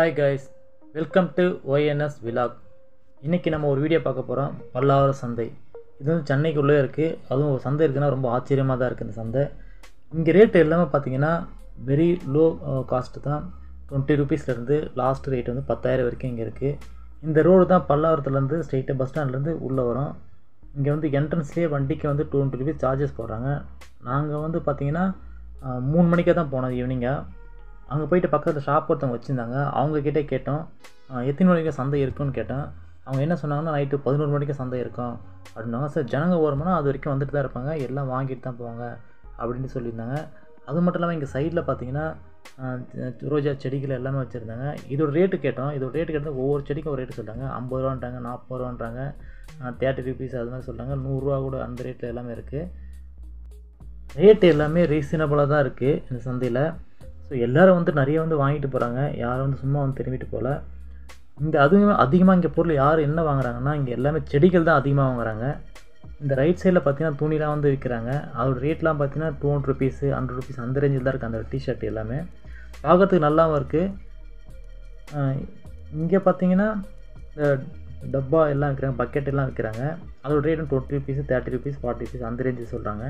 hi guys welcome to YNS vlog இன்றைக்கி நம்ம ஒரு வீடியோ பார்க்க போகிறோம் பல்லாவரம் சந்தை இது வந்து சென்னைக்குள்ளே இருக்குது அதுவும் ஒரு சந்தை இருக்குன்னா ரொம்ப ஆச்சரியமாக தான் இருக்குது இந்த சந்தை இங்கே ரேட்டு எல்லாமே பார்த்தீங்கன்னா வெரி லோ காஸ்ட்டு தான் டுவெண்ட்டி ருபீஸ்லேருந்து லாஸ்ட் ரேட் வந்து பத்தாயிரம் வரைக்கும் இங்கே இருக்குது இந்த ரோடு தான் பல்லாவரத்துலேருந்து ஸ்ட்ரெயிட்டாக பஸ் ஸ்டாண்ட்லேருந்து உள்ளே வரும் இங்கே வந்து என்ட்ரன்ஸ்லேயே வண்டிக்கு வந்து டுவெண்ட்டி ருபீஸ் சார்ஜஸ் போடுறாங்க நாங்கள் வந்து பார்த்தீங்கன்னா அஹ், மூணு மணிக்கே தான் போனோம் ஈவினிங்காக அங்கே போயிட்டு பக்கத்தில் ஷாப் ஒருத்தவங்க வச்சுருந்தாங்க அவங்கக்கிட்டே கேட்டோம் அஹ், எத்தனை மணிக்கு சந்தை இருக்குன்னு கேட்டோம் அவங்க என்ன சொன்னாங்கன்னா நைட்டு பதினோரு மணிக்கு சந்தை இருக்கும் அப்படின்னாங்க சார் ஜனங்க ஓரமானா அது வரைக்கும் வந்துட்டு தான் இருப்பாங்க எல்லாம் வாங்கிட்டு தான் போவாங்க அப்படின்னு சொல்லியிருந்தாங்க அது மட்டும் இல்லாமல் இங்கே சைடில் பார்த்தீங்கன்னா அஹ், ரோஜா செடிகள் எல்லாமே வச்சுருந்தாங்க இதோட ரேட்டு கேட்டோம் இதோட ரேட்டு கேட்டால் ஒவ்வொரு செடிக்கும் ஒரு ரேட்டு சொல்கிறாங்க ஐம்பது ரூபான்றாங்க நாற்பது ரூபான்றாங்க தேர்ட்டி ருபீஸ் அது மாதிரி சொல்கிறாங்க நூறுரூவா கூட அந்த ரேட்டில் எல்லாமே இருக்குது ரேட்டு எல்லாமே ரீசனபிளாக தான் இருக்குது இந்த சந்தையில் ஸோ எல்லோரும் வந்து நிறைய வந்து வாங்கிட்டு போகிறாங்க யாரும் வந்து சும்மா வந்து திரும்பிட்டு போகல இங்கே அதுவும் அதிகமாக இங்கே பொருள் யார் என்ன வாங்குறாங்கன்னா இங்கே எல்லாமே செடிகள் தான் அதிகமாக வாங்குறாங்க இந்த ரைட் சைடில் பார்த்தீங்கன்னா துணிலாம் வந்து விற்கிறாங்க அதோட ரேட்லாம் பார்த்தீங்கன்னா two hundred rupees hundred rupees அந்த ரேஞ்சில் தான் இருக்குது அந்த டிஷர்ட் எல்லாமே பார்க்கறதுக்கு நல்லாவும் இருக்குது இங்கே பார்த்தீங்கன்னா இந்த டப்பா எல்லாம் விற்கிறாங்க பக்கெட் எல்லாம் விற்கிறாங்க அதோட ரேட்டும் twenty rupees thirty rupees forty rupees அந்த ரேஞ்சு சொல்கிறாங்க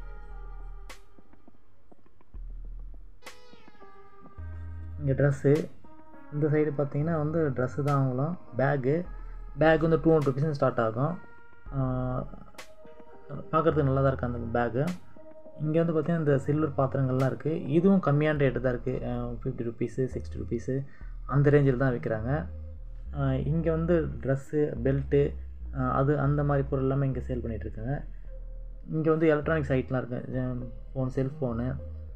இங்கே ட்ரெஸ்ஸு இந்த சைடு பார்த்தீங்கன்னா வந்து ட்ரெஸ்ஸு தான் வாங்கலாம் பேக்கு பேக் வந்து டூ ஹண்ட்ரட் ருபீஸ் ஸ்டார்ட் ஆகும் பார்க்குறதுக்கு நல்லா தான் இருக்குது அந்த பேக்கு இங்கே வந்து பார்த்தீங்கன்னா இந்த சில்வர் பாத்திரங்கள்லாம் இருக்குது இதுவும் கம்மியான ரேட்டு தான் இருக்குது ஃபிஃப்டி ருபீஸு சிக்ஸ்டி ருபீஸு அந்த ரேஞ்சில் தான் விற்கிறாங்க இங்கே வந்து ட்ரெஸ்ஸு பெல்ட்டு அது அந்த மாதிரி பொருள் எல்லாமே இங்கே சேல் பண்ணிகிட்ருக்காங்க இங்கே வந்து எலக்ட்ரானிக்ஸ் ஐட்டம்லாம் இருக்குது ஃபோன் செல்ஃபோனு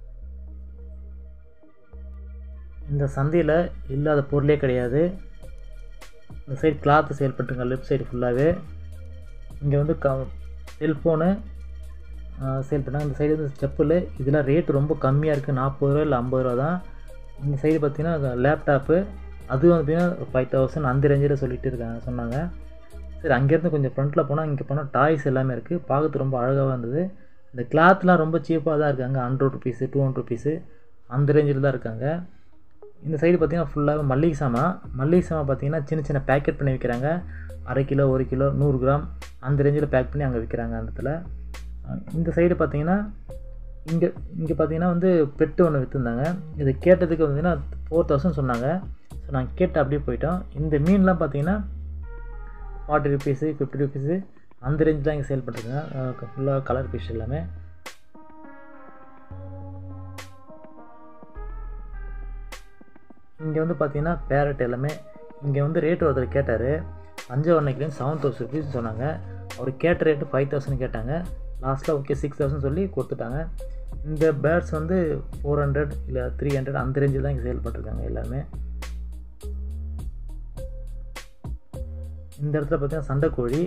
இந்த சந்தையில் இல்லாத பொருளே கிடையாது இந்த சைடு கிளாத்து சேல் பண்ணுறாங்க லெஃப்ட் சைடு ஃபுல்லாகவே இங்கே வந்து க செல்ஃபோனு சேல் பண்ணாங்க இந்த சைடு வந்து செப்பல் இதெல்லாம் ரேட்டு ரொம்ப கம்மியாக இருக்குது நாற்பது ரூபா இல்லை ஐம்பது ரூபா தான் இந்த சைடு பார்த்தீங்கன்னா லேப்டாப்பு அது வந்து பார்த்தீங்கன்னா ஃபைவ் தௌசண்ட் அந்த ரேஞ்சில் சொல்லிட்டு இருக்காங்க சொன்னாங்க சரி அங்கேருந்து கொஞ்சம் ஃப்ரண்ட்டில் போனால் இங்கே போனால் டாய்ஸ் எல்லாமே இருக்குது பார்க்கறதுக்கு ரொம்ப அழகாக இருந்தது இந்த கிளாத்லாம் ரொம்ப சீப்பாக தான் இருக்காங்க hundred rupees two hundred rupees அந்த ரேஞ்சில் தான் இருக்காங்க இந்த சைடு பார்த்தீங்கன்னா ஃபுல்லாக மல்லிகை சாமான் மல்லிகை சாமான் பார்த்தீங்கன்னா சின்ன சின்ன பேக்கெட் பண்ணி விற்கிறாங்க அரை கிலோ ஒரு கிலோ நூறு கிராம் அந்த ரேஞ்சில் பேக் பண்ணி அங்கே விற்கிறாங்க அந்த இடத்துல அஹ் இந்த சைடு பார்த்தீங்கன்னா இங்கே இங்கே பார்த்தீங்கன்னா வந்து பெட்டு ஒன்று விற்றுருந்தாங்க இது கேட்டதுக்கு பார்த்தீங்கன்னா ஃபோர் தௌசண்ட் சொன்னாங்க ஸோ நாங்கள் கேட்டு அப்படியே போயிட்டோம் இந்த மீன்லாம் பார்த்தீங்கன்னா ஃபார்ட்டி ருபீஸு ஃபிஃப்டி ருபீஸு அந்த ரேஞ்ச் தான் இங்கே சேல் பண்ணுறாங்க ஃபுல்லாக கலர் ஃபிஷ் எல்லாமே இங்கே வந்து பார்த்தீங்கன்னா பேரட் எல்லாமே இங்கே வந்து ரேட் ஒருத்தர் கேட்டார் அஞ்சவரணைக்குலேருந்து செவன் தௌசண்ட் ருபீஸ் சொன்னாங்க அவர் கேட்ட ரேட்டு ஃபைவ் தௌசண்ட் கேட்டாங்க லாஸ்ட்டில் ஓகே சிக்ஸ் தௌசண்ட் சொல்லி கொடுத்துட்டாங்க இந்த பேர்ட்ஸ் வந்து ஃபோர் ஹண்ட்ரட் இல்லை த்ரீ ஹண்ட்ரட் அந்த ரேஞ்சில் தான் இங்கே சேல் பண்ணிருக்காங்க எல்லாமே இந்த இடத்துல பார்த்தீங்கன்னா சண்டைக்கோழி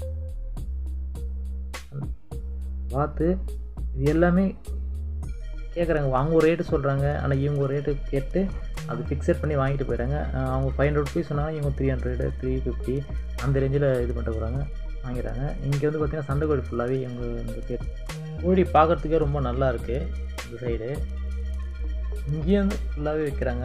வாத்து இது எல்லாமே கேட்குறாங்க அவங்க ஒரு ரேட்டு சொல்கிறாங்க ஆனால் இவங்க ஒரு ரேட்டு கேட்டு அது ஃபிக்ஸட் பண்ணி வாங்கிட்டு போயிடுறாங்க அஹ் அவங்க ஃபைவ் ஹண்ட்ரட் ருபீஸ் சொன்னாங்க இவங்க த்ரீ ஹண்ட்ரடு த்ரீ ஃபிஃப்டி அந்த ரேஞ்சில் இது பண்ணிட்டு போகிறாங்க வாங்கிடுறாங்க இங்கே வந்து பார்த்திங்கன்னா சண்டை கோழி ஃபுல்லாகவே இவங்க இந்த பேர் கோழி பார்க்குறதுக்கே ரொம்ப நல்லா இருக்குது இந்த சைடு இங்கேயும் வந்து ஃபுல்லாகவே விற்கிறாங்க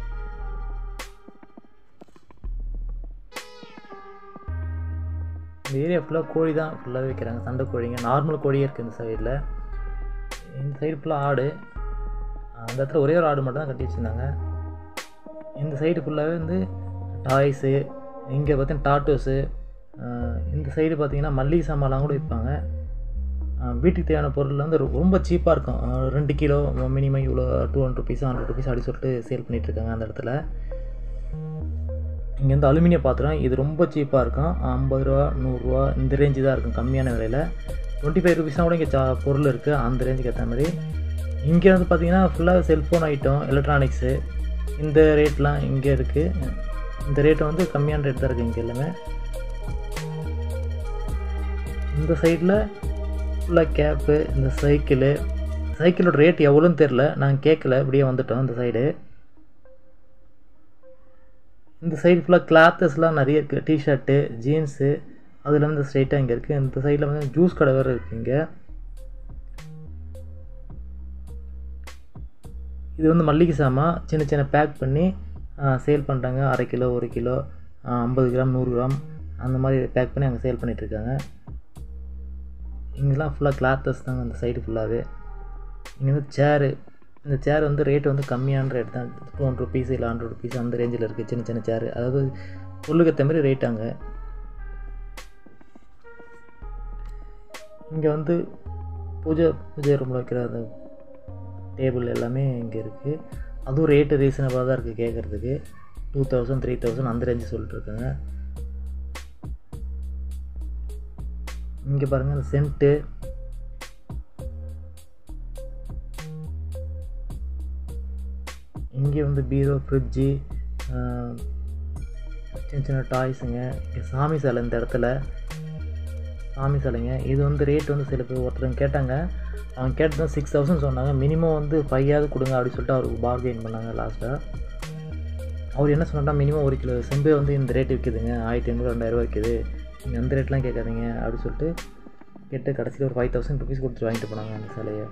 இந்த ஏரியா ஃபுல்லாக கோழி தான் ஃபுல்லாகவே விற்கிறாங்க சண்டை கோழிங்க நார்மல் கோழியே இருக்குது இந்த சைடில் இந்த சைடு ஃபுல்லாக ஆடு அந்த இடத்துல ஒரே ஒரு ஆடு மட்டும் தான் கட்டி வச்சுருந்தாங்க இந்த சைடு ஃபுல்லாகவே வந்து டாய்ஸு இங்கே பார்த்தீங்கன்னா டாட்டூஸு இந்த சைடு பார்த்தீங்கன்னா மல்லிகை சாமான்லாம் கூட விற்பாங்க அஹ் வீட்டுக்கு தேவையான பொருள் வந்து ரொ- ரொம்ப சீப்பாக இருக்கும் அஹ் ரெண்டு கிலோ மினிமம் இவ்வளோ two hundred rupees hundred rupees அப்படி சொல்லிட்டு சேல் பண்ணிகிட்ருக்காங்க அந்த இடத்துல இங்கே வந்து அலுமினிய பாத்திரம் இது ரொம்ப சீப்பாக இருக்கும் ஐம்பது ரூபா நூறுரூவா இந்த ரேஞ்சு தான் இருக்கும் கம்மியான விலையில் டுவெண்ட்டி ஃபைவ் ருபீஸ்னால் கூட இங்கே சா பொருள் இருக்குது அந்த ரேஞ்சுக்கு ஏற்ற மாதிரி இங்கே வந்து பார்த்தீங்கன்னா ஃபுல்லாக செல்ஃபோன் ஐட்டம் எலக்ட்ரானிக்ஸு இந்த ரேட்லாம் இங்கே இருக்குது இந்த ரேட்டு வந்து கம்மியான ரேட் தான் இருக்குது இங்கே எல்லாமே இந்த சைடில் ஃபுல்லாக கேப்பு இந்த சைக்கிளு சைக்கிளோட ரேட் எவ்வளோன்னு தெரில நாங்கள் கேட்கல இப்படியே வந்துட்டோம் இந்த சைடு இந்த சைடு ஃபுல்லாக கிளாத்தஸ்லாம் நிறைய இருக்குது டிஷர்ட்டு ஜீன்ஸு அதில் வந்து ஸ்ட்ரைட்டாக இங்கே இருக்குது இந்த சைடில் வந்து ஜூஸ் கடை வேறு இருக்குது இங்கே இது வந்து மல்லிகை சாமான் சின்ன சின்ன பேக் பண்ணி சேல் பண்ணுறாங்க அரை கிலோ ஒரு கிலோ ஐம்பது கிராம் நூறு கிராம் அந்த மாதிரி பேக் பண்ணி அங்கே சேல் பண்ணிகிட்ருக்காங்க இங்கெல்லாம் ஃபுல்லாக கிளாத்தஸ் தாங்க அந்த சைடு ஃபுல்லாகவே இங்கே வந்து சேரு இந்த சேர் வந்து ரேட் வந்து கம்மியான ரேட் தான் டூ ஹண்ட்ரட் ருபீஸ் இல்லை ஹண்ட்ரட் ருபீஸ் அந்த ரேஞ்சில் இருக்குது சின்ன சின்ன சேர் அதாவது பொருளுக்கு ஏற்ற மாதிரி ரேட் அங்கே இங்கே வந்து பூஜை பூஜை ரூமில் வைக்கிற அந்த டேபிள் எல்லாமே இங்கே இருக்குது அதுவும் ரேட்டு ரீசனபிளாக தான் இருக்குது கேட்குறதுக்கு டூ தௌசண்ட் த்ரீ தௌசண்ட் அந்த ரேஞ்சு சொல்லிட்டுருக்காங்க இங்கே பாருங்கள் இந்த சென்ட்டு இங்கே வந்து பீரோ ஃப்ரிட்ஜு சின்ன சின்ன டாய்ஸுங்க சாமி சிலை இந்த இடத்துல சாமி சிலைங்க இது வந்து ரேட் வந்து சில பேர் ஒருத்தருங்க கேட்டாங்க அவங்க கேட்டது சிக்ஸ் தௌசண்ட் சொன்னாங்க மினிமம் வந்து ஃபையாவது கொடுங்க அப்படின்னு சொல்லிட்டு அவருக்கு பார்கெயின் பண்ணாங்க லாஸ்ட்டாக அவர் என்ன சொன்னார்னா மினிமம் ஒரு கிலோ செம்பே வந்து இந்த ரேட் விற்கிதுங்க ஆயிரத்தி ஐநூறு ரெண்டாயிரூவா விற்கிது நீங்கள் அந்த ரேட்லாம் கேட்காதீங்க அப்படின்னு சொல்லிட்டு கேட்டு கடைசியில் ஒரு ஃபைவ் தௌசண்ட் ருபீஸ் கொடுத்துட்டு வாங்கிட்டு போனாங்க அந்த சிலையை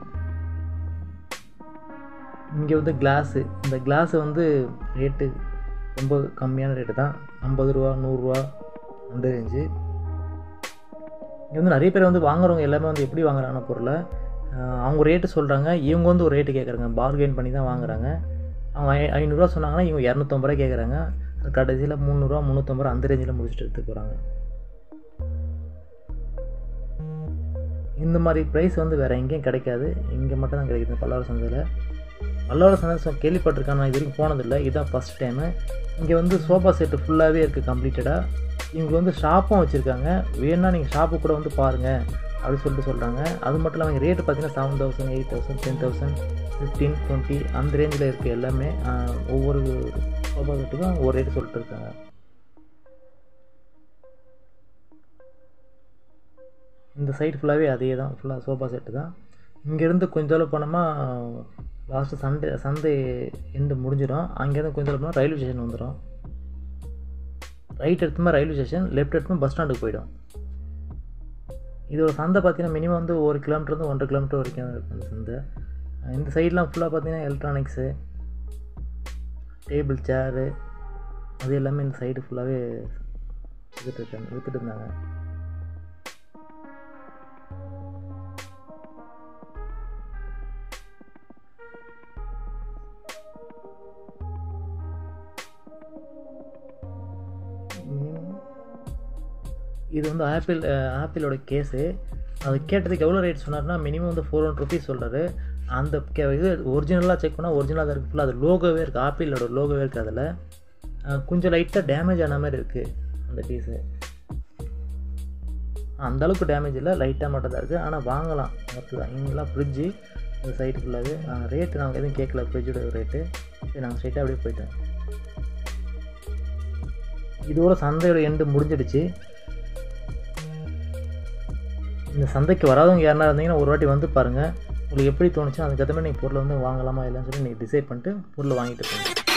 இங்கே வந்து கிளாஸு இந்த கிளாஸு வந்து ரேட்டு ரொம்ப கம்மியான ரேட்டு தான் ஐம்பது ரூபா நூறுரூவா அந்த ரேஞ்சு இங்கே வந்து நிறைய பேர் வந்து வாங்குறவங்க எல்லாமே வந்து எப்படி வாங்குறாங்கன்னா பொருளை அவங்க ரேட்டு சொல்கிறாங்க இவங்க வந்து ஒரு ரேட்டு கேட்குறாங்க பார்கெயின் பண்ணி தான் வாங்குறாங்க அவங்க ஐ ஐநூறுரூவா சொன்னாங்கன்னா இவங்க இரநூத்தம்பது ரூபா கேட்குறாங்க அது கடைசியில் முந்நூறுரூவா முந்நூற்றம்பது ரூபா அந்த ரேஞ்சில் முடிச்சுட்டு எடுத்து போகிறாங்க இந்த மாதிரி ப்ரைஸ் வந்து வேறு எங்கேயும் கிடைக்காது இங்கே மட்டும் தான் கிடைக்குது பல்லாவரம் சந்தையில் பல்லாவரம் சந்தை கேள்விப்பட்டிருக்கேன் நான் இது வரைக்கும் போனதில்லை இதுதான் ஃபஸ்ட் டைமு இங்கே வந்து சோஃபா செட்டு ஃபுல்லாகவே இருக்குது கம்ப்ளீட்டடாக இவங்க வந்து ஷாப்பும் வச்சுருக்காங்க வேணுன்னா நீங்கள் ஷாப்பு கூட வந்து பாருங்கள் அப்படின்னு சொல்லிட்டு சொல்கிறாங்க அது மட்டும் இல்லாமல் ரேட்டு பார்த்தீங்கன்னா seven thousand eight thousand ten thousand fifteen twenty அந்த ரேஞ்சில் இருக்குது எல்லாமே ஒவ்வொரு சோஃபா செட்டுக்கும் ஒரு ரேட்டு சொல்லிட்டு இருக்காங்க இந்த சைடு ஃபுல்லாகவே அதே தான் ஃபுல்லாக சோஃபா செட்டு தான் இங்கேருந்து கொஞ்ச தூரம் போனோமா லாஸ்ட்டு சண்டே சண்டே எண்டு முடிஞ்சிடும் அங்கேருந்து கொஞ்ச தூரம் போனால் ரயில்வே ஸ்டேஷன் வந்துடும் ரைட் எடுத்துமா ரயில்வே ஸ்டேஷன் லெஃப்ட் எடுத்துமா பஸ் ஸ்டாண்டுக்கு போயிடும் இதோட சந்தை பார்த்தீங்கன்னா மினிமம் வந்து ஒரு கிலோமீட்டர் ஒன்றரை கிலோமீட்டர் வரைக்கும் இருக்கும் அந்த சந்தை இந்த சைட்லாம் ஃபுல்லாக பார்த்தீங்கன்னா எலக்ட்ரானிக்ஸு டேபிள் சேரு அது எல்லாமே இந்த சைடு ஃபுல்லாகவே விற்றுட்டு இருக்காங்க விற்றுட்டு இருந்தாங்க இது வந்து ஆப்பிள் ஆப்பிளோட கேஸு அது கேட்டதுக்கு எவ்வளோ ரேட் சொன்னார்னா மினிமம் வந்து ஃபோர் ஹண்ட்ரட் ருபீஸ் சொல்கிறாரு அந்த கே இது ஒரிஜினலாக செக் பண்ணால் ஒரிஜினலாக தான் இருக்குது ஃபுல்லாக அது லோகோவே இருக்குது ஆப்பிளோட லோகோவே இருக்குது அதில் கொஞ்சம் லைட்டாக டேமேஜ் ஆன மாதிரி இருக்குது அந்த பீஸு அந்தளவுக்கு டேமேஜ் இல்லை லைட்டாக மட்டும் தான் இருக்குது ஆனால் வாங்கலாம் ஒர்த்து தான் இங்கெல்லாம் ஃப்ரிட்ஜு இந்த சைடு ஃபுல்லாகவே ரேட்டு நாங்கள் எதுவும் கேட்கல ஃப்ரிட்ஜோட ரேட்டு சரி நாங்கள் ஸ்ட்ரைட்டாக அப்படியே போயிட்டோம் இதோட சந்தையோட எண்டு முடிஞ்சிடுச்சு இந்த சந்தைக்கு வராதவங்க யாருனா இருந்தீங்கன்னா ஒரு வாட்டி வந்து பாருங்கள் உங்களுக்கு எப்படி தோணுச்சோ அதுக்கேற்ற மாதிரி நீங்கள் பொருளை வந்து வாங்கலாமா இல்லைன்னு சொல்லி நீங்கள் டிசைட் பண்ணிட்டு பொருளை வாங்கிட்டு போங்க